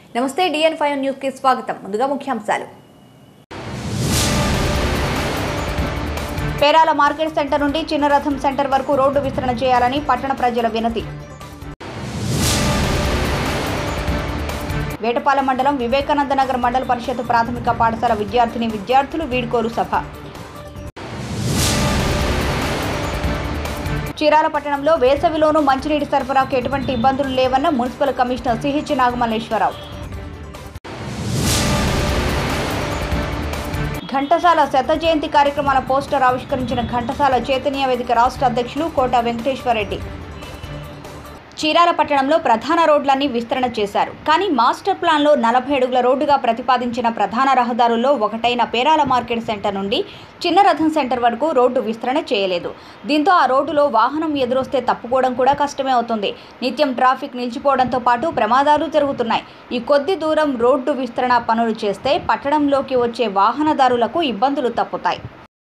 నమస్తే డిఎన్ five news కి స్వాగతం ముందుగా ముఖ్యాంశాలు పేరాల మార్కెట్ సెంటర్ నుండి చిన్న రథం సెంటర్ వరకు రోడ్డు విస్తరణ చేయాలని పట్టణ ప్రజల వినతి వేటపాలెం మండలం వివేకానంద నగర్ మండల పరిషత్ ప్రాథమిక పాఠశాల విద్యార్థిని విద్యార్థులు వీడ్కోలు సభ చీరాల పట్టణంలో వేసవిలోనూ మంచినీటి సరఫరాకు ఎటువంటి ఇబ్బందులు లేవన్న municipal commissioner CH Nagamalleswararao Ghantasala శత జయంతి కార్యక్రమాల పోస్టర్ ఆవిష్కరించిన ఘంటసాల చైతన్య వేదిక రాష్ట్ర అధ్యక్షులు కోట వెంకటేశ్వరరెడ్డి చీరాల పట్టణంలో ప్రధాన రోడ్లన్నీ విస్తరణ చేశారు కానీ మాస్టర్ ప్లాన్లో నలభై అడుగుల రోడ్డుగా ప్రతిపాదించిన ప్రధాన రహదారుల్లో ఒకటైన పేరాల మార్కెట్ సెంటర్ నుండి చిన్న రథం సెంటర్ వరకు రోడ్డు విస్తరణ చేయలేదు దీంతో ఆ రోడ్డులో వాహనం ఎదురొస్తే తప్పుకోవడం కూడా కష్టమే అవుతుంది నిత్యం ట్రాఫిక్ నిలిచిపోవడంతో పాటు ప్రమాదాలు జరుగుతున్నాయి ఈ కొద్ది దూరం రోడ్డు విస్తరణ పనులు చేస్తే పట్టణంలోకి వచ్చే వాహనదారులకు ఇబ్బందులు తప్పుతాయి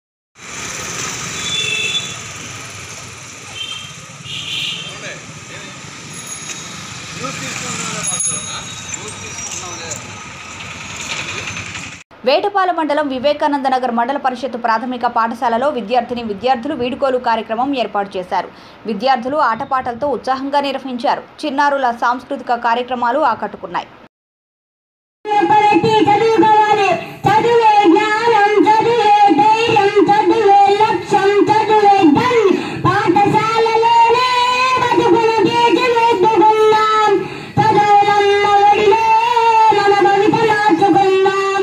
వేటపాల మండలం వివేకానంద నగర్ మండల పరిషత్ ప్రాథమిక పాఠశాలలో విద్యార్థిని విద్యార్థులు వీడుకోలు కార్యక్రమం ఏర్పాటు చేశారు విద్యార్థులు ఆటపాటలతో ఉత్సాహంగా నిర్వహించారు చిన్నారుల సాంస్కృతిక కార్యక్రమాలు ఆకట్టుకున్నాయి పడతి చదువుకోవాలి చదువే జ్ఞానం చదువే ధైర్యం చదువే లక్ష్యం చదువే ధన్ పాఠశాలలోనే బతుకును తీర్చిదిద్దుకుందాం చదువులమ్మ ఒడిలో మన భవిత మార్చుకుందాం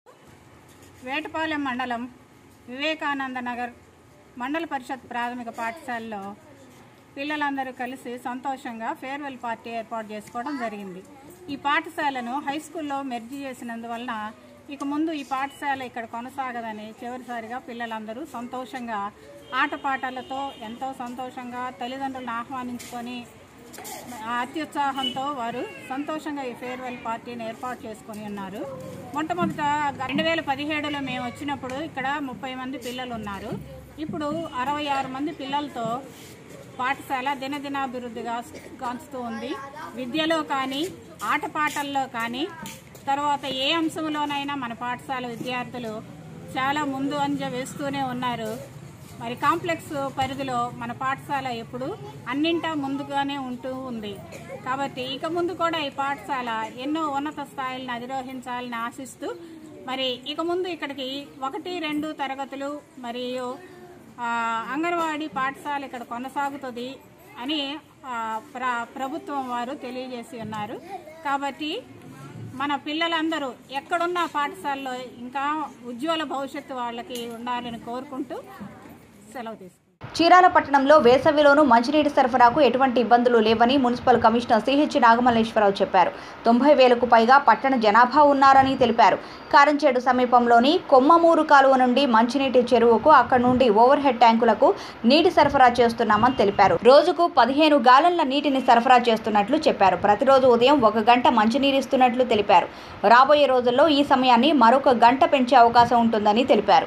వేటపాలెం మండలం వివేకానంద నగర్ మండల పరిషత్ ప్రాథమిక పాఠశాలలో పిల్లలందరూ కలిసి సంతోషంగా ఫేర్వెల్ పార్టీ ఏర్పాటు చేసుకోవడం జరిగింది ఈ పాఠశాలను హై స్కూల్లో మెర్జీ చేసినందువలన ఇక ముందు ఈ పాఠశాల ఇక్కడ కొనసాగదని చివరిసారిగా పిల్లలందరూ సంతోషంగా ఆటపాటలతో ఎంతో సంతోషంగా తల్లిదండ్రులను ఆహ్వానించుకొని అత్యుత్సాహంతో వారు సంతోషంగా ఈ ఫేర్వెల్ పార్టీని ఏర్పాటు చేసుకొని ఉన్నారు మొట్టమొదట రెండు వేల పదిహేడులో మేము వచ్చినప్పుడు ఇక్కడ ముప్పై మంది పిల్లలు ఉన్నారు ఇప్పుడు అరవై ఆరు మంది పిల్లలతో పాఠశాల దినదినాభివృద్ధిగా గాంచుతూ ఉంది విద్యలో కానీ ఆటపాటల్లో కానీ తర్వాత ఏ అంశంలోనైనా మన పాఠశాల విద్యార్థులు చాలా ముందు అంజ వేస్తూనే ఉన్నారు మరి కాంప్లెక్స్ పరిధిలో మన పాఠశాల ఎప్పుడు అన్నింటా ముందుగానే ఉంటూ ఉంది కాబట్టి ఇక ముందు కూడా ఈ పాఠశాల ఎన్నో ఉన్నత స్థాయిలను అధిరోహించాలని ఆశిస్తూ మరి ఇక ముందు ఇక్కడికి ఒకటి రెండు తరగతులు మరియు ఆ, అంగన్వాడీ పాఠశాల ఇక్కడ కొనసాగుతుంది అని ఆ, ప్ర ప్రభుత్వం వారు తెలియజేసి ఉన్నారు కాబట్టి మన పిల్లలందరూ ఎక్కడున్న పాఠశాలలో ఇంకా ఉజ్వల భవిష్యత్తు వాళ్ళకి ఉండాలని కోరుకుంటూ సెలవు తీసుకుంటాం చీరాల పట్టణంలో వేసవిలోనూ మంచినీటి సరఫరాకు ఎటువంటి ఇబ్బందులు లేవని మున్సిపల్ కమిషనర్ సిహెచ్ నాగమల్లేశ్వరరావు చెప్పారు తొంభై వేలకు పైగా పట్టణ జనాభా ఉన్నారని తెలిపారు కారంచేడు సమీపంలోని కొమ్మమూరు కాలువ నుండి మంచినీటి చెరువుకు అక్కడి నుండి ఓవర్ హెడ్ ట్యాంకులకు నీటి సరఫరా చేస్తున్నామని తెలిపారు రోజుకు పదిహేను గాలన్ల నీటిని సరఫరా చేస్తున్నట్లు చెప్పారు ప్రతిరోజు ఉదయం ఒక గంట మంచినీరు ఇస్తున్నట్లు తెలిపారు రాబోయే రోజుల్లో ఈ సమయాన్ని మరొక గంట పెంచే అవకాశం ఉంటుందని తెలిపారు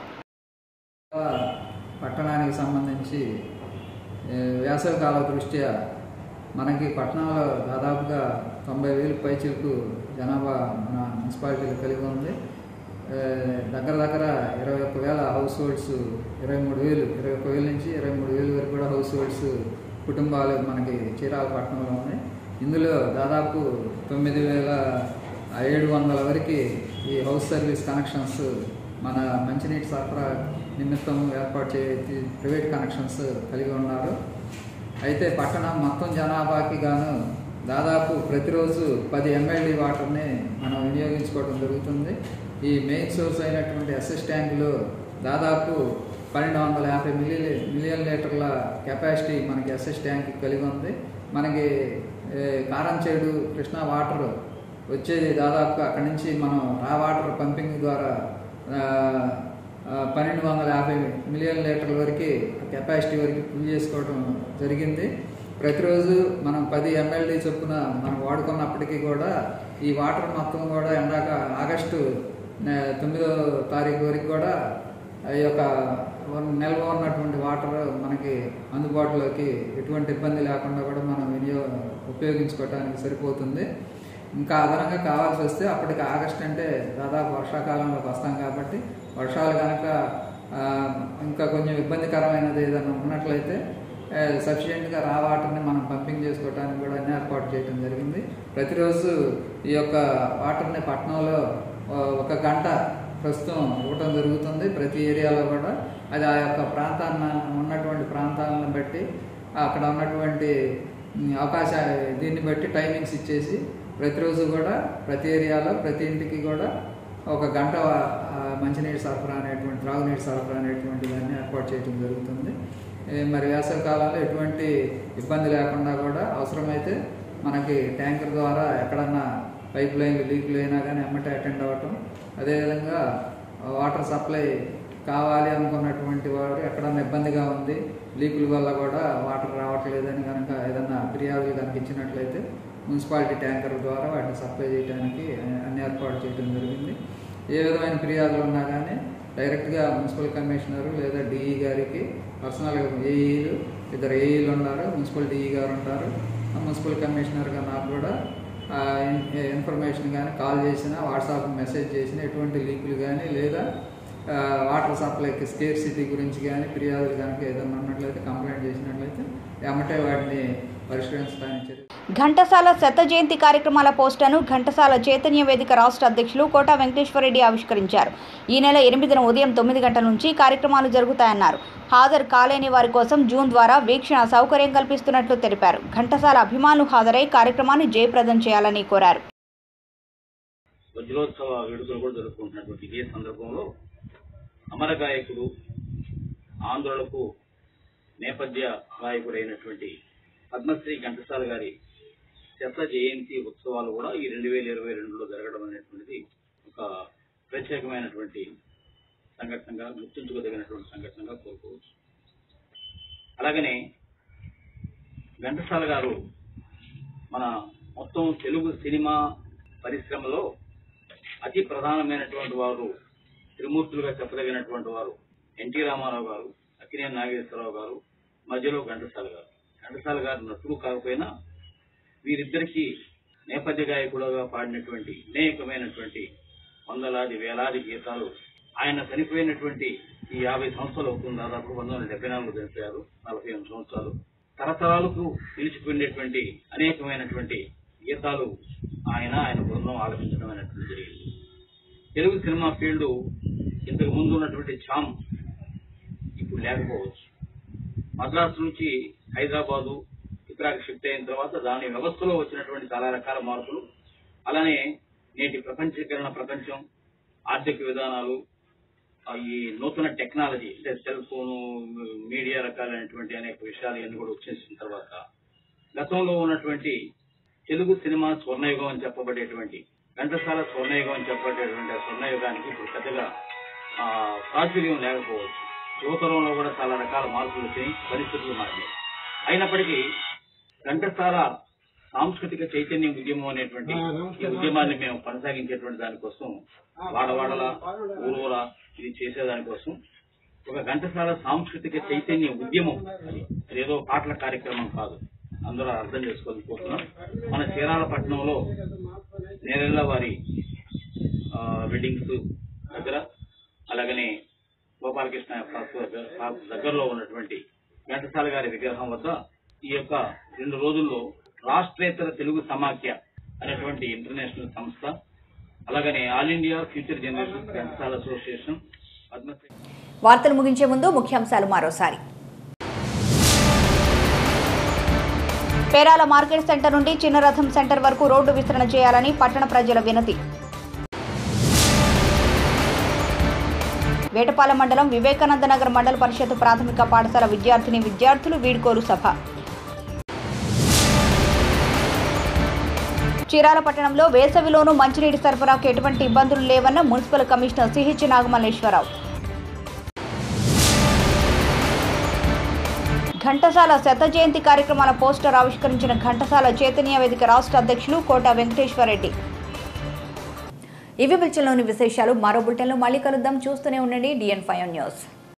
పట్టణానికి సంబంధించి ఏ, వేసవి కాల దృష్ట్యా మనకి పట్టణంలో దాదాపుగా తొంభై వేలు పైచిలకు జనాభా మన మున్సిపాలిటీలు కలిగి ఉంది ఏ, దగ్గర దగ్గర ఇరవై ఒక్క వేల హౌస్ హోల్డ్స్ ఇరవై మూడు వేలు ఇరవై ఒక్క వేల నుంచి ఇరవై మూడు వేలు వరకు కూడా హౌస్ హోల్డ్స్ కుటుంబాలు మనకి చీరాల పట్టణంలో ఉన్నాయి ఇందులో దాదాపు తొమ్మిది వేల ఏడు వందల వరకు ఈ హౌస్ సర్వీస్ కనెక్షన్స్ మన మంచినీటి సరఫరా నిమిత్తం ఏర్పాటు చే ప్రైవేట్ కనెక్షన్స్ కలిగి ఉన్నారు అయితే పట్టణం మొత్తం జనాభాకి గాను దాదాపు ప్రతిరోజు పది ఎంఎల్డి వాటర్ని మనం వినియోగించుకోవడం జరుగుతుంది ఈ మెయిన్ సోర్స్ అయినటువంటి ఎస్ఎస్ ట్యాంకులో దాదాపు పన్నెండు వందల యాభై మిల్లీ మిలియన్ లీటర్ల కెపాసిటీ మనకి ఎస్ఎస్ ట్యాంక్ కలిగి ఉంది మనకి ఏ, కారంచేడు కృష్ణా వాటర్ వచ్చేది దాదాపుగా అక్కడి నుంచి మనం రా వాటర్ పంపింగ్ ద్వారా ఆ, ఆ, పన్నెండు వందల యాభై మిలియన్ లీటర్ల వరకు కెపాసిటీ వరకు ఫుల్ చేసుకోవడం జరిగింది ప్రతిరోజు మనం పది ఎంఎల్డీ చొప్పున మనం వాడుకున్నప్పటికీ కూడా ఈ వాటర్ మొత్తం కూడా ఎండాక ఆగస్టు నె- తొమ్మిదో తారీఖు వరకు కూడా ఈ యొక్క ఉన్న- నిల్వ ఉన్నటువంటి వాటర్ మనకి అందుబాటులోకి ఎటువంటి ఇబ్బంది లేకుండా కూడా మనం వినియో ఉపయోగించుకోవడానికి సరిపోతుంది ఇంకా అదనంగా కావాల్సి వస్తే అప్పటికి ఆగస్ట్ అంటే దాదాపు వర్షాకాలంలోకి వస్తాం కాబట్టి వర్షాలు కనుక ఆ, ఇంకా కొంచెం ఇబ్బందికరమైనది ఏదైనా ఉన్నట్లయితే సఫిషియెంట్గా రా వాటర్ని మనం పంపింగ్ చేసుకోవడానికి కూడా అన్ని ఏర్పాటు చేయడం జరిగింది ప్రతిరోజు ఈ యొక్క వాటర్ని పట్టణంలో ఆ, ఒక గంట ప్రస్తుతం ఇవ్వటం జరుగుతుంది ప్రతి ఏరియాలో కూడా అది ఆ యొక్క ప్రాంతాన్ని ఉన్నటువంటి ప్రాంతాలను బట్టి అక్కడ ఉన్నటువంటి ఉమ్, అవకాశ దీన్ని బట్టి టైమింగ్స్ ఇచ్చేసి ప్రతిరోజు కూడా ప్రతి ఏరియాలో ప్రతి ఇంటికి కూడా ఒక గంట ఆ, మంచినీటి సరఫరా అనేటువంటి త్రాగునీటి సరఫరా అనేటువంటి దాన్ని ఏర్పాటు చేయడం జరుగుతుంది ఏ, మరి వేసవి కాలంలో ఎటువంటి ఇబ్బంది లేకుండా కూడా అవసరమైతే మనకి ట్యాంకర్ ద్వారా ఎక్కడన్నా పైప్ లైన్లు లీకులు అయినా కానీ ఎమ్మటే అటెండ్ అవ్వటం అదేవిధంగా వాటర్ సప్లై కావాలి అనుకున్నటువంటి వారు ఎక్కడన్నా ఇబ్బందిగా ఉంది లీకుల వల్ల కూడా వాటర్ రావట్లేదని కనుక ఏదన్నా ఫిర్యాదులు కనుక ఇచ్చినట్లయితే మున్సిపాలిటీ ట్యాంకర్ ద్వారా వాటిని సప్లై చేయడానికి అన్ని ఏర్పాటు చేయడం జరిగింది ఏ విధమైన ఫిర్యాదులు ఉన్నా కానీ డైరెక్ట్గా మున్సిపల్ కమిషనర్ లేదా డిఈ గారికి పర్సనల్గా ఏఈలు ఇద్దరు ఏఈలు ఉన్నారు మున్సిపల్ డిఈ గారు ఉంటారు ఆ మున్సిపల్ కమిషనర్గా నాకు కూడా ఆ, ఇన్- ఇన్ఫర్మేషన్ కానీ కాల్ చేసినా వాట్సాప్ మెసేజ్ చేసినా ఎటువంటి లీకులు కానీ లేదా ఆ, వాటర్ సప్లైకి స్కేర్ సిటీ గురించి కానీ ఫిర్యాదులు కనుక ఏదైనా ఉన్నట్లయితే కంప్లైంట్ చేసినట్లయితే ఎమ్మటే వాటిని పరిష్కరించడానికి చర్య ఘంటసాల శత జయంతి కార్యక్రమాల పోస్టర్ను ఘంటసాల చైతన్య వేదిక రాష్ట్ర అధ్యక్షులు కోటా వెంకటేశ్వరరెడ్డి ఆవిష్కరించారు ఈ నెల ఎనిమిదిన ఉదయం తొమ్మిది గంటల నుంచి కార్యక్రమాలు జరుగుతాయన్నారు హాజరు కాలేని వారి కోసం జూన్ ద్వారా వీక్షణ సౌకర్యం కల్పిస్తున్నట్లు తెలిపారు ఘంటసాల అభిమానులు హాజరై కార్యక్రమాన్ని జయప్రదం చేయాలని కోరారు వజ్రోత్సవ వేడుకలు కూడా జరుపుకుంటున్నటువంటి ఇదే సందర్భంలో అమర గాయకుడు ఆంధ్రులకు నేపథ్య గాయకుడైనటువంటి పద్మశ్రీ ఘంటసాల గారి శత జయంతి ఉత్సవాలు కూడా ఈ రెండు వేల ఇరవై రెండులో జరగడం అనేటువంటిది ఒక ప్రత్యేకమైనటువంటి సంఘటనగా గుర్తుంచుకోదగినటువంటి సంఘటనగా కోరుకోవచ్చు అలాగనే ఘంటసాల గారు మన మొత్తం తెలుగు సినిమా పరిశ్రమలో అతి ప్రధానమైనటువంటి వారు త్రిమూర్తులుగా చెప్పదగినటువంటి వారు ఎన్టీ రామారావు గారు అక్కినేని నాగేశ్వరరావు గారు మధ్యలో ఘంటసాల గారు ఘంటసాల గారు నటుడు కాకపోయినా వీరిద్దరికీ నేపథ్య గాయకుడుగా పాడినటువంటి అనేకమైనటువంటి వందలాది వేలాది గీతాలు ఆయన చనిపోయినటువంటి ఈ యాభై సంవత్సరాలు అవుతుంది దాదాపు పంతొమ్మిది వందల డెబ్బై నాలుగు చనిపోయారు నలభై ఎనిమిది సంవత్సరాలు తరతరాలకు నిలిచిపోయినటువంటి అనేకమైనటువంటి గీతాలు ఆయన ఆయన బృందం ఆలపించడం అనేటువంటి జరిగింది తెలుగు సినిమా ఫీల్డ్ ఇంతకు ముందు ఉన్నటువంటి ఛామ్ ఇప్పుడు లేకపోవచ్చు మద్రాసు నుంచి హైదరాబాదు ఇక్కడికి షిఫ్ట్ అయిన తర్వాత దాని వ్యవస్థలో వచ్చినటువంటి చాలా రకాల మార్పులు అలానే నేటి ప్రపంచీకరణ ప్రపంచం ఆర్థిక విధానాలు ఆ, ఈ నూతన టెక్నాలజీ అంటే సెల్ ఫోను మీడియా రకాలైనటువంటి అనేక విషయాలు ఇవన్నీ కూడా వచ్చేసిన తర్వాత గతంలో ఉన్నటువంటి తెలుగు సినిమా స్వర్ణయుగం అని చెప్పబడేటువంటి ఘంటసాల స్వర్ణయుగం అని చెప్పబడేటువంటి ఆ స్వర్ణయుగానికి ఇప్పుడు పెద్దగా ఆ, ప్రాచుర్యం లేకపోవచ్చు యువతరంలో కూడా చాలా రకాల మార్పులు వచ్చాయి పరిస్థితులు మారినాయి అయినప్పటికీ ఘంటసాల సాంస్కృతిక చైతన్య ఉద్యమం అనేటువంటి ఈ ఉద్యమాన్ని మేము కొనసాగించేటువంటి దానికోసం వాడవాడల ఊరూర ఇది చేసేదానికోసం ఒక ఘంటసాల సాంస్కృతిక చైతన్య ఉద్యమం అది అదేదో పాటల కార్యక్రమం కాదు అందరూ అర్థం చేసుకోవాలనుకుంటున్నాం మన చీరాల పట్టణంలో నేరెళ్ళ వారి ఆ, వెడ్డింగ్స్ దగ్గర అలాగనే గోపాలకృష్ణ పార్క్ దగ్గర పార్క్ దగ్గరలో ఉన్నటువంటి ఘంటసాల గారి విగ్రహం వద్ద ఈ యొక్క రెండు రోజుల్లో రాష్ట్రేతర తెలుగు సమాఖ్య అనేటువంటి ఇంటర్నేషనల్ సంస్థ అలాగనే all India future generation Ghantasala association Padmashri వార్తలు ముగించే ముందు ముఖ్యాంశాలు మరోసారి పేరాల మార్కెట్ సెంటర్ నుండి చిన్నరథం సెంటర్ వరకు రోడ్డు విస్తరణ చేయాలని పట్టణ ప్రజల వినతి వేటపాలెం మండలం వివేకానంద నగర్ మండల పరిషత్ ప్రాథమిక పాఠశాల విద్యార్థిని విద్యార్థులు వీడ్కోలు సభ చీరాల పట్టణంలో వేసవిలోనూ మంచినీటి సరఫరాకు ఎటువంటి ఇబ్బందులు లేవన్న municipal commissioner CH Nagamalleswararao Ghantasala శత జయంతి కార్యక్రమాల పోస్టర్ ఆవిష్కరించిన ఘంటసాల చైతన్య వేదిక రాష్ట్ర అధ్యక్షులు కోట వెంకటేశ్వరరెడ్డి ఇవి బులెటిన్లోని విశేషాలు మరో బులెటిన్లో మళ్ళీ కలుద్దాం చూస్తూనే ఉండండి డిఎన్ ఫైవ్ న్యూస్